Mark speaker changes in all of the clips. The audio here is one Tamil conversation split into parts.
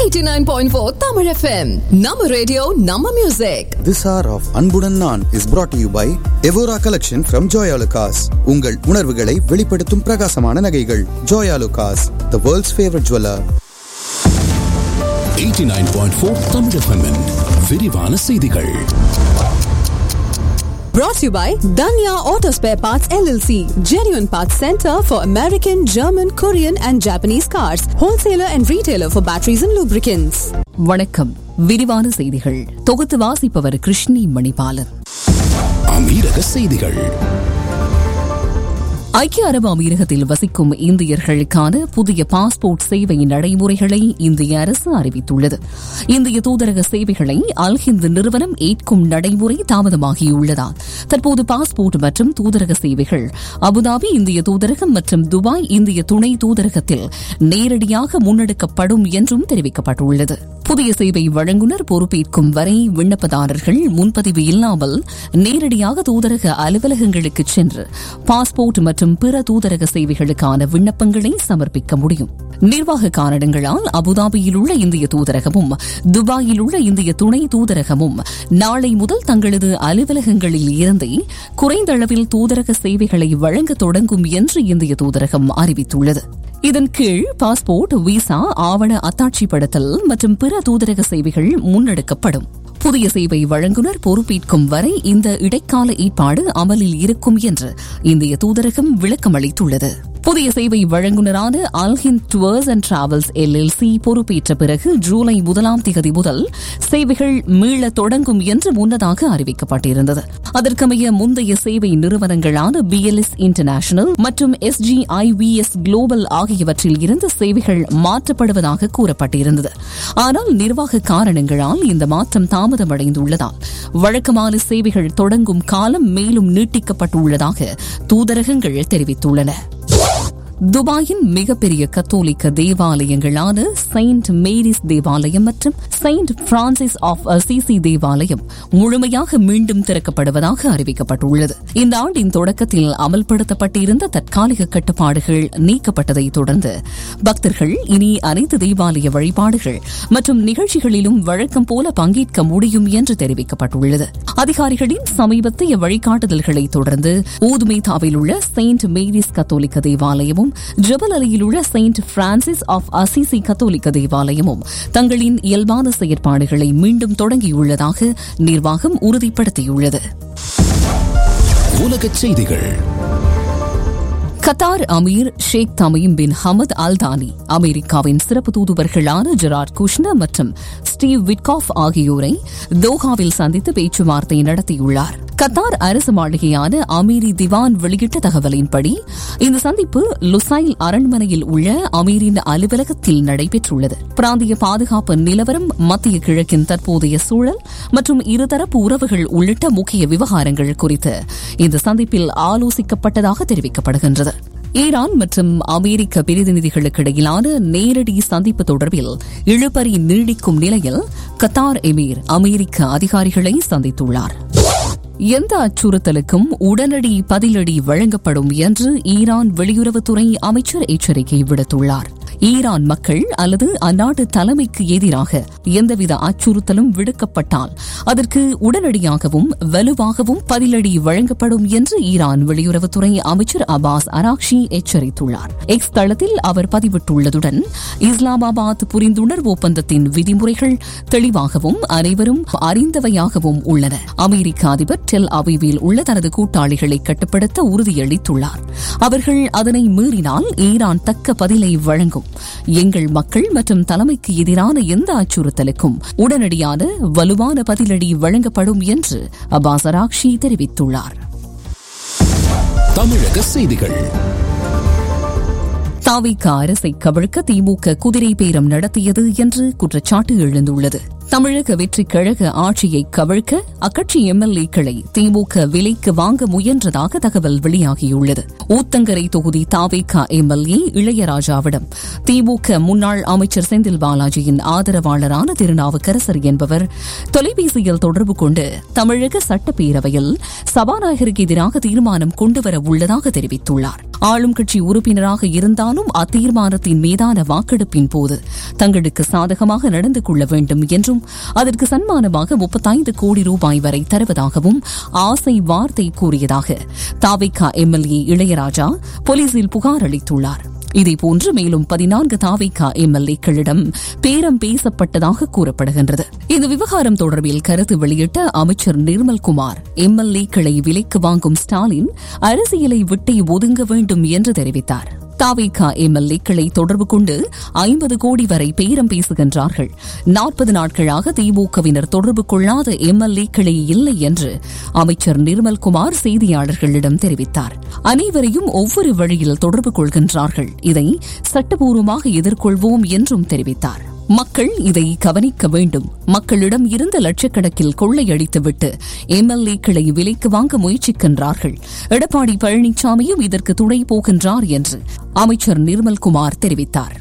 Speaker 1: 89.4 Tamil FM. Nama radio, Nama music.
Speaker 2: This hour of அன்புடன் நான் is brought to you by Evora collection from Joya Lucas. உங்கள் உணர்வுகளை வெளிப்படுத்தும் பிரகாசமான நகைகள் Joya Lucas, the world's favorite jeweler.
Speaker 3: 89.4 Tamil FM -இன் விரிவான செய்திகள்
Speaker 1: Brought to you by Danya Auto Spare Parts LLC. Genuine Parts Center for American, German, Korean and Japanese cars. Wholesaler and retailer for batteries and lubricants.
Speaker 4: வணக்கம் விரிவான செய்திகள் தொகுத்து வாசிப்பவர் கிருஷ்ணி மணிபாலன்
Speaker 3: அமீரக செய்திகள்
Speaker 4: ஐக்கிய அரபு அமீரகத்தில் வசிக்கும் இந்தியர்களுக்கான புதிய பாஸ்போர்ட் சேவை நடைமுறைகளை இந்திய அரசு அறிவித்துள்ளது இந்திய தூதரக சேவைகளை அல்ஹிந்த் நிறுவனம் ஏற்கும் நடைமுறை தாமதமாகியுள்ளதால் தற்போது பாஸ்போர்ட் மற்றும் தூதரக சேவைகள் அபுதாபி இந்திய தூதரகம் மற்றும் துபாய் இந்திய துணை தூதரகத்தில் நேரடியாக முன்னெடுக்கப்படும் என்றும் தெரிவிக்கப்பட்டுள்ளது புதிய சேவை வழங்குநர் பொறுப்பேற்கும் வரை விண்ணப்பதாரர்கள் முன்பதிவு இல்லாமல் நேரடியாக தூதரக அலுவலகங்களுக்கு சென்று பாஸ்போர்ட் மற்றும் பிற தூதரக சேவைகளுக்கான விண்ணப்பங்களை சமர்ப்பிக்க முடியும் நிர்வாக காரணங்களால் அபுதாபியில் உள்ள இந்திய தூதரகமும் துபாயில் உள்ள இந்திய துணை தூதரகமும் நாளை முதல் தங்களது அலுவலகங்களில் இருந்தே குறைந்த அளவில் தூதரக சேவைகளை வழங்க தொடங்கும் என்று இந்திய தூதரகம் அறிவித்துள்ளது இதன் கீழ் பாஸ்போர்ட் விசா ஆவண அத்தாட்சிப்படுத்தல் மற்றும் பிற தூதரக சேவைகள் முன்னெடுக்கப்படும் புதிய சேவை வழங்குநர் பொறுப்பேற்கும் வரை இந்த இடைக்கால ஏற்பாடு அமலில் இருக்கும் என்று இந்திய தூதரகம் விளக்கம் அளித்துள்ளது புதிய சேவை வழங்குநரான Alhind tours and travels LLC பொறுப்பேற்ற பிறகு ஜூலை முதலாம் தேதி முதல் சேவைகள் மீள தொடங்கும் என்று முன்னதாக அறிவிக்கப்பட்டிருந்தது அதற்கமைய முந்தைய சேவை நிறுவனங்களான பிஎல்எஸ் இன்டர்நேஷனல் மற்றும் எஸ்ஜிஐவிஎஸ் குளோபல் ஆகியவற்றில் இருந்து சேவைகள் மாற்றப்படுவதாக கூறப்பட்டிருந்தது ஆனால் நிர்வாக காரணங்களால் இந்த மாற்றம் தாமதமடைந்துள்ளதால் வழக்கமான சேவைகள் தொடங்கும் காலம் மேலும் நீட்டிக்கப்பட்டுள்ளதாக தூதரகங்கள் தெரிவித்துள்ளன துபாயின் மிகப்பெரிய கத்தோலிக்க தேவாலயங்களான செயின்ட் மேரிஸ் தேவாலயம் மற்றும் செயின்ட் பிரான்சிஸ் ஆஃப் அசிசி தேவாலயம் முழுமையாக மீண்டும் திறக்கப்படுவதாக அறிவிக்கப்பட்டுள்ளது இந்த ஆண்டின் தொடக்கத்தில் அமல்படுத்தப்பட்டிருந்த தற்காலிக கட்டுப்பாடுகள் நீக்கப்பட்டதை தொடர்ந்து பக்தர்கள் இனி அனைத்து தேவாலய வழிபாடுகள் மற்றும் நிகழ்ச்சிகளிலும் வழக்கம் போல பங்கேற்க முடியும் என்று தெரிவிக்கப்பட்டுள்ளது அதிகாரிகளின் சமீபத்திய வழிகாட்டுதல்களை தொடர்ந்து ஊதுமேதாவில் உள்ள செயின்ட் மேரிஸ் கத்தோலிக்க தேவாலயமும் ஜபல் அலியில் உள்ள செயின்ட் பிரான்சிஸ் ஆஃப் அசிசி கத்தோலிக்க தேவாலயமும் தங்களின் இயல்பான செயற்பாடுகளை மீண்டும் தொடங்கியுள்ளதாக நிர்வாகம் உறுதிப்படுத்தியுள்ளது
Speaker 3: உலகச் செய்திகள்
Speaker 4: Qatar Emir Sheikh Tamim bin Hamad Al Thani அமெரிக்காவின் சிறப்பு தூதுவர்களான ஜெரார்ட் குஷ்னர் மற்றும் ஸ்டீவ் விட்காஃப் ஆகியோரை தோஹாவில் சந்தித்து பேச்சுவார்த்தை நடத்தியுள்ளார் கத்தார் அரசு மாளிகையான அமீரி திவான் வெளியிட்ட தகவலின்படி இந்த சந்திப்பு லுசைல் அரண்மனையில் உள்ள அமீரின் அலுவலகத்தில் நடைபெற்றுள்ளது பிராந்திய பாதுகாப்பு நிலவரம் மத்திய கிழக்கின் தற்போதைய சூழல் மற்றும் இருதரப்பு உறவுகள் உள்ளிட்ட முக்கிய விவகாரங்கள் குறித்து இந்த சந்திப்பில் ஆலோசிக்கப்பட்டதாக தெரிவிக்கப்படுகின்றது ஈரான் மற்றும் அமெரிக்க பிரதிநிதிகளுக்கு இடையிலான நேரடி சந்திப்பு தொடர்பில் இழுபறி நீடிக்கும் நிலையில் கத்தார் எமீர் அமெரிக்க அதிகாரிகளை சந்தித்துள்ளார் எந்த அச்சுறுத்தலுக்கும் உடனடி பதிலடி வழங்கப்படும் என்று ஈரான் வெளியுறவுத்துறை அமைச்சர் எச்சரிக்கை விடுத்துள்ளார் ஈரான் மக்கள் அல்லது அந்நாட்டு தலைமைக்கு எதிராக எந்தவித அச்சுறுத்தலும் விடுக்கப்பட்டால் அதற்கு உடனடியாகவும் வலுவாகவும் பதிலடி வழங்கப்படும் என்று ஈரான் வெளியுறவுத்துறை அமைச்சர் அபாஸ் அராக்ஷி எச்சரித்துள்ளார் எக்ஸ் தளத்தில் அவர் பதிவிட்டுள்ளதுடன் இஸ்லாமாபாத் புரிந்துணர்வு ஒப்பந்தத்தின் விதிமுறைகள் தெளிவாகவும் அனைவரும் அறிந்தவையாகவும் உள்ளன அமெரிக்க அதிபர் டெல் அவிவில் உள்ள தனது கூட்டாளிகளை கட்டுப்படுத்த உறுதியளித்துள்ளார் அவர்கள் அதனை மீறினால் ஈரான் தக்க பதிலை வழங்கும் எங்கள் மக்கள் மற்றும் தலைமைக்கு எதிரான எந்த அச்சுறுத்தலுக்கும் உடனடியான வலுவான பதிலடி வழங்கப்படும் என்று அபாஸ் அராக்ஷி தெரிவித்துள்ளார்
Speaker 3: தமிழக செய்திகள்
Speaker 4: தாவிக அரசை கவிழ்க்க திமுக குதிரை பேரம் நடத்தியது என்று குற்றச்சாட்டு எழுந்துள்ளது தமிழக வெற்றி கழக ஆட்சியை கவிழ்க்க அக்கட்சி எம்எல்ஏக்களை திமுக விலைக்கு வாங்க முயன்றதாக தகவல் வெளியாகியுள்ளது ஊத்தங்கரை தொகுதி தாவேகா எம்எல்ஏ இளையராஜாவிடம் திமுக முன்னாள் அமைச்சர் செந்தில் பாலாஜியின் ஆதரவாளரான திருநாவுக்கரசர் என்பவர் தொலைபேசியில் தொடர்பு கொண்டு தமிழக சட்டப்பேரவையில் சபாநாயகருக்கு எதிராக தீர்மானம் கொண்டுவர உள்ளதாக தெரிவித்துள்ளார் ஆளும் கட்சி உறுப்பினராக இருந்தாலும் அத்தீர்மானத்தின் மீதான வாக்கெடுப்பின் போது தங்களுக்கு சாதகமாக நடந்து கொள்ள வேண்டும் என்றும் அதற்கு சன்மானமாக முப்பத்தைந்து கோடி ரூபாய் வரை தருவதாகவும் ஆசை வார்த்தை கூறியதாக தாவிகா எம்எல்ஏ இளையராஜா போலீசில் புகார் அளித்துள்ளார் இதேபோன்று மேலும் பதினான்கு தாவிகா எம்எல்ஏக்களிடம் பேரம் பேசப்பட்டதாக கூறப்படுகின்றது இந்த விவகாரம் தொடர்பில் கருத்து வெளியிட்ட அமைச்சர் நிர்மல்குமார் எம்எல்ஏக்களை விலைக்கு வாங்கும் ஸ்டாலின் அரசியலை விட்டே ஒதுங்க வேண்டும் என்று தெரிவித்தார் தாவேகா எம்எல்ஏக்களை தொடர்பு கொண்டு ஐம்பது கோடி வரை பேரம் பேசுகின்றார்கள் நாற்பது நாட்களாக திமுகவினர் தொடர்பு கொள்ளாத எம்எல்ஏக்களே இல்லை என்று அமைச்சர் நிர்மல்குமார் செய்தியாளர்களிடம் தெரிவித்தார் அனைவரையும் ஒவ்வொரு வழியில் தொடர்பு கொள்கின்றார்கள் இதை சட்டபூர்வமாக எதிர்கொள்வோம் என்றும் தெரிவித்தார் மக்கள் இதை கவனிக்க வேண்டும் மக்களிடம் இருந்த லட்சக்கணக்கில் கொள்ளையடித்துவிட்டு எம்எல்ஏக்களை விலைக்கு வாங்க முயற்சிக்கின்றார்கள் எடப்பாடி பழனிசாமியும் இதற்கு துணை போகின்றார் என்று அமைச்சர் நிர்மல்குமார் தெரிவித்தார்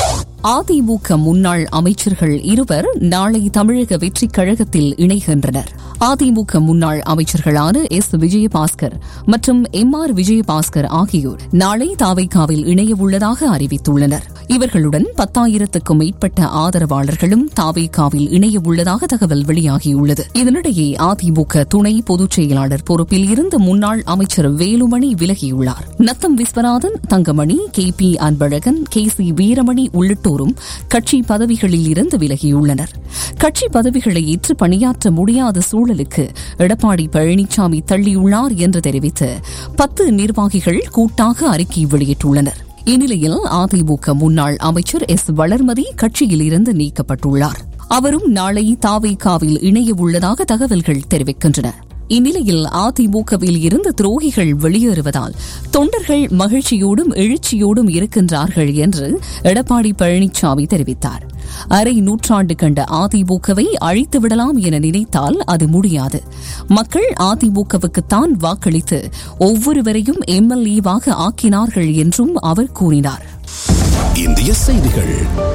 Speaker 4: அதிமுக முன்னாள் அமைச்சர்கள் இருவர் நாளை தமிழக வெற்றிக் கழகத்தில் இணைகின்றனர் அதிமுக முன்னாள் அமைச்சர்களான எஸ் விஜயபாஸ்கர் மற்றும் எம் ஆர் விஜயபாஸ்கர் ஆகியோர் நாளை தாவைக்காவில் இணையவுள்ளதாக அறிவித்துள்ளனர் இவர்களுடன் பத்தாயிரத்துக்கும் மேற்பட்ட ஆதரவாளர்களும் தாவேகாவில் இணையவுள்ளதாக தகவல் வெளியாகியுள்ளது இதனிடையே அதிமுக துணை பொதுச் செயலாளர் பொறுப்பில் இருந்த முன்னாள் அமைச்சர் வேலுமணி விலகியுள்ளார் Natham Viswanathan Thangamani K P Anbazhagan K C Veeramani உள்ளிட்டோரும் கட்சி பதவிகளில் இருந்து விலகியுள்ளனர் கட்சி பதவிகளை ஏற்று பணியாற்ற முடியாத சூழலுக்கு எடப்பாடி பழனிசாமி தள்ளியுள்ளார் என்று தெரிவித்து பத்து நிர்வாகிகள் கூட்டாக அறிக்கை வெளியிட்டுள்ளனர் இந்நிலையில் அதிமுக முன்னாள் அமைச்சர் எஸ் வளர்மதி கட்சியில் இருந்து நீக்கப்பட்டுள்ளார் அவரும் நாளை தாவேகாவில் இணைய உள்ளதாக தகவல்கள் தெரிவிக்கின்றன இந்நிலையில் அதிமுகவில் இருந்து துரோகிகள் வெளியேறுவதால் தொண்டர்கள் மகிழ்ச்சியோடும் எழுச்சியோடும் இருக்கின்றார்கள் என்று எடப்பாடி பழனிசாமி தெரிவித்தார் அரை நூற்றாண்டு கண்ட அதிமுகவை அழித்துவிடலாம் என நினைத்தால் அது முடியாது மக்கள் அதிமுகவுக்குத்தான் வாக்களித்து ஒவ்வொருவரையும் எம்எல்ஏவாக ஆக்கினார்கள் என்றும் அவர் கூறினார்
Speaker 3: இந்திய செய்திகள்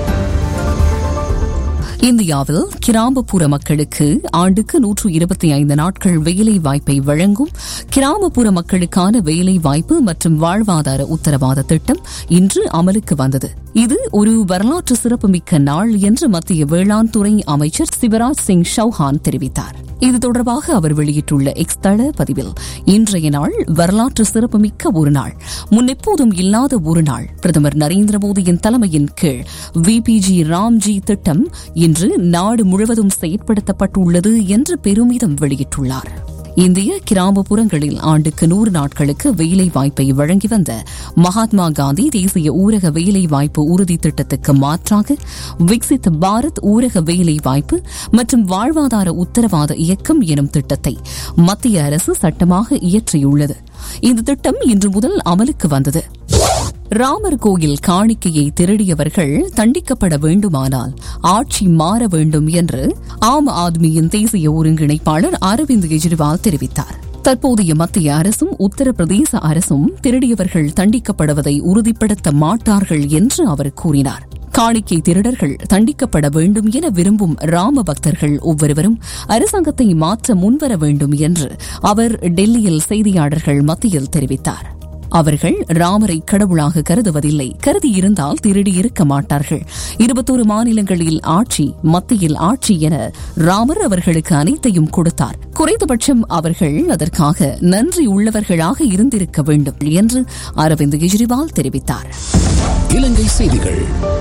Speaker 4: இந்தியாவில் கிராமப்புற மக்களுக்கு ஆண்டுக்கு நூற்று இருபத்தி ஐந்து நாட்கள் வேலை வாய்ப்பை வழங்கும் கிராமப்புற மக்களுக்கான வேலை வாய்ப்பு மற்றும் வாழ்வாதார உத்தரவாத திட்டம் இன்று அமலுக்கு வந்தது இது ஒரு வரலாற்று சிறப்புமிக்க நாள் என்று மத்திய வேளாண் துறை அமைச்சர் சிவராஜ் சிங் சௌஹான் தெரிவித்தார் இது தொடர்பாக அவர் வெளியிட்டுள்ள எக்ஸ் தள பதிவில் இன்றைய நாள் வரலாற்று சிறப்புமிக்க ஒரு நாள் முன்னெப்போதும் இல்லாத ஒரு நாள் பிரதமர் நரேந்திர மோடியின் தலைமையின் கீழ் விபிஜி ராம்ஜி திட்டம் இன்று நாடு முழுவதும் செயற்படுத்தப்பட்டுள்ளது என்று பெருமிதம் வெளியிட்டுள்ளார் இந்திய கிராமப்புறங்களில் ஆண்டுக்கு நூறு நாட்களுக்கு வேலை வாய்ப்பை வழங்கி வந்த மகாத்மா காந்தி தேசிய ஊரக வேலை வாய்ப்பு உறுதி திட்டத்துக்கு மாற்றாக விக்சித் பாரத் ஊரக வேலை வாய்ப்பு மற்றும் வாழ்வாதார உத்தரவாத இயக்கம் எனும் திட்டத்தை மத்திய அரசு சட்டமாக இயற்றியுள்ளது இந்த திட்டம் இன்று முதல் அமலுக்கு வந்தது ராமர் கோயில் காணிக்கையை திருடியவர்கள் தண்டிக்கப்பட வேண்டுமானால் ஆட்சி மாற வேண்டும் என்று ஆம் ஆத்மியின் தேசிய ஒருங்கிணைப்பாளர் அரவிந்த் கெஜ்ரிவால் தெரிவித்தார் தற்போதைய மத்திய அரசும் உத்தரப்பிரதேச அரசும் திருடியவர்கள் தண்டிக்கப்படுவதை உறுதிப்படுத்த மாட்டார்கள் என்று அவர் கூறினார் காணிக்கை திருடர்கள் தண்டிக்கப்பட வேண்டும் என விரும்பும் ராம பக்தர்கள் ஒவ்வொருவரும் அரசாங்கத்தை மாற்ற முன்வர வேண்டும் என்று அவர் டெல்லியில் செய்தியாளர்கள் மத்தியில் தெரிவித்தார் அவர்கள் ராமரை கடவுளாக கருதுவதில்லை கருதி இருந்தால் திருடி இருக்க மாட்டார்கள் இருபத்தோரு மாநிலங்களில் ஆட்சி மத்தியில் ஆட்சி என ராமர் அவர்களுக்கு அனைத்தையும் கொடுத்தார் குறைந்தபட்சம் அவர்கள் அதற்காக நன்றி உள்ளவர்களாக இருந்திருக்க வேண்டும் என்று அரவிந்த் கெஜ்ரிவால் தெரிவித்தார்
Speaker 3: இலங்கை செய்திகள்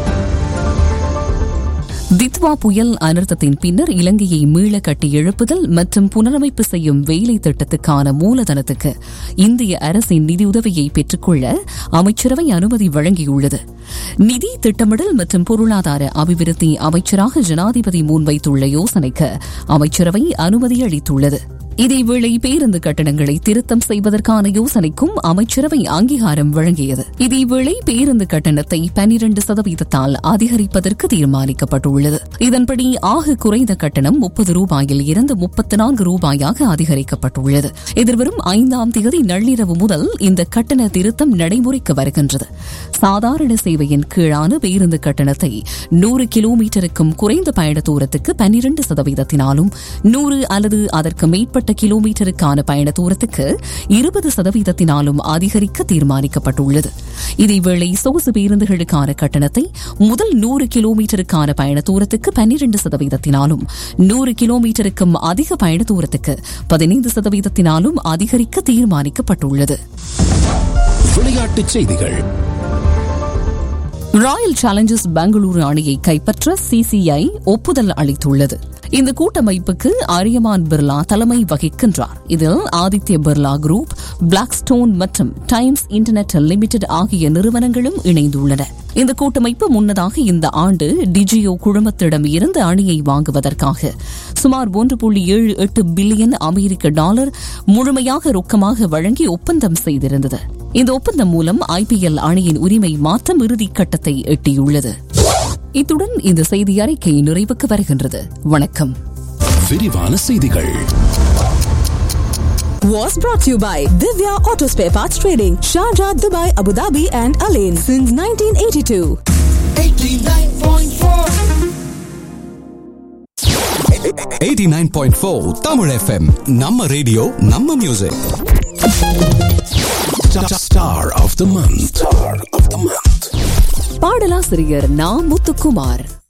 Speaker 4: தித்வா புயல் அனர்த்தத்தின் பின்னர் இலங்கையை மீள கட்டி எழுப்புதல் மற்றும் புனரமைப்பு செய்யும் வேலை திட்டத்துக்கான மூலதனத்துக்கு இந்திய அரசின் நிதியுதவியை பெற்றுக்கொள்ள அமைச்சரவை அனுமதி வழங்கியுள்ளது நிதி திட்டமிடல் மற்றும் பொருளாதார அபிவிருத்தி அமைச்சராக ஜனாதிபதி முன்வைத்துள்ள யோசனைக்கு அமைச்சரவை அனுமதி அளித்துள்ளது இதேவேளை பேருந்து கட்டணங்களை திருத்தம் செய்வதற்கான யோசனைக்கும் அமைச்சரவை அங்கீகாரம் வழங்கியது இதேவேளை பேருந்து கட்டணத்தை பனிரண்டு சதவீதத்தால் அதிகரிப்பதற்கு தீர்மானிக்கப்பட்டுள்ளது இதன்படி ஆக குறைந்த கட்டணம் முப்பது ரூபாயில் இருந்து முப்பத்தி நான்கு ரூபாயாக அதிகரிக்கப்பட்டுள்ளது எதிர்வரும் ஐந்தாம் தேதி நள்ளிரவு முதல் இந்த கட்டண திருத்தம் நடைமுறைக்கு வருகின்றது சாதாரண சேவையின் கீழான பேருந்து கட்டணத்தை நூறு கிலோமீட்டருக்கும் குறைந்த பயண தூரத்துக்கு பன்னிரண்டு சதவீதத்தினாலும் நூறு அல்லது அதற்கு மேற்பட்ட கிலோமீட்டருக்கான பயண தூரத்துக்கு இருபது சதவீதத்தினாலும் அதிகரிக்க தீர்மானிக்கப்பட்டுள்ளது இதேவேளை சொகுசு பேருந்துகளுக்கான கட்டணத்தை முதல் நூறு கிலோமீட்டருக்கான பயண தூரத்துக்கு பன்னிரண்டு சதவீதத்தினாலும் நூறு கிலோமீட்டருக்கும் அதிக பயண தூரத்துக்கு பதினைந்து சதவீதத்தினாலும் அதிகரிக்க தீர்மானிக்கப்பட்டுள்ளது
Speaker 3: விளையாட்டுச் செய்திகள்
Speaker 4: ராயல் சேலஞ்சர்ஸ் பெங்களூரு அணியை கைப்பற்ற சிசிஐ ஒப்புதல் அளித்துள்ளது இந்த கூட்டமைப்புக்கு அரியமான் பிர்லா தலைமை வகிக்கின்றார் இதில் Aditya Birla group Blackstone மற்றும் டைம்ஸ் இன்டர்நெட் லிமிடெட் ஆகிய நிறுவனங்களும் இணைந்துள்ளன இந்த கூட்டமைப்பு முன்னதாக இந்த ஆண்டு டிஜியோ குழுமத்திடம் இருந்து அணியை வாங்குவதற்காக சுமார் ஒன்று புள்ளி ஏழு எட்டு பில்லியன் அமெரிக்க டாலர் முழுமையாக ரொக்கமாக வழங்கி ஒப்பந்தம் செய்திருந்தது இந்த ஒப்பந்தம் மூலம் ஐபிஎல் அணியின் உரிமை மாற்றம் இறுதிக் கட்டத்தை எட்டியுள்ளது இத்துடன் இந்த செய்தி அறிக்கை நிறைவுக்கு வருகின்றது வணக்கம்
Speaker 3: விரிவான செய்திகள்
Speaker 1: Was brought to you by Divya Auto Spare Parts Trading, Sharjah, Dubai, Abu Dhabi, and Alain since 1982.
Speaker 5: 89.4 Tamil FM நம்ம ரேடியோ நம்ம music
Speaker 3: Star of the month. Star of the month.
Speaker 4: பாடலாசிரியர் நா முத்துக்குமார்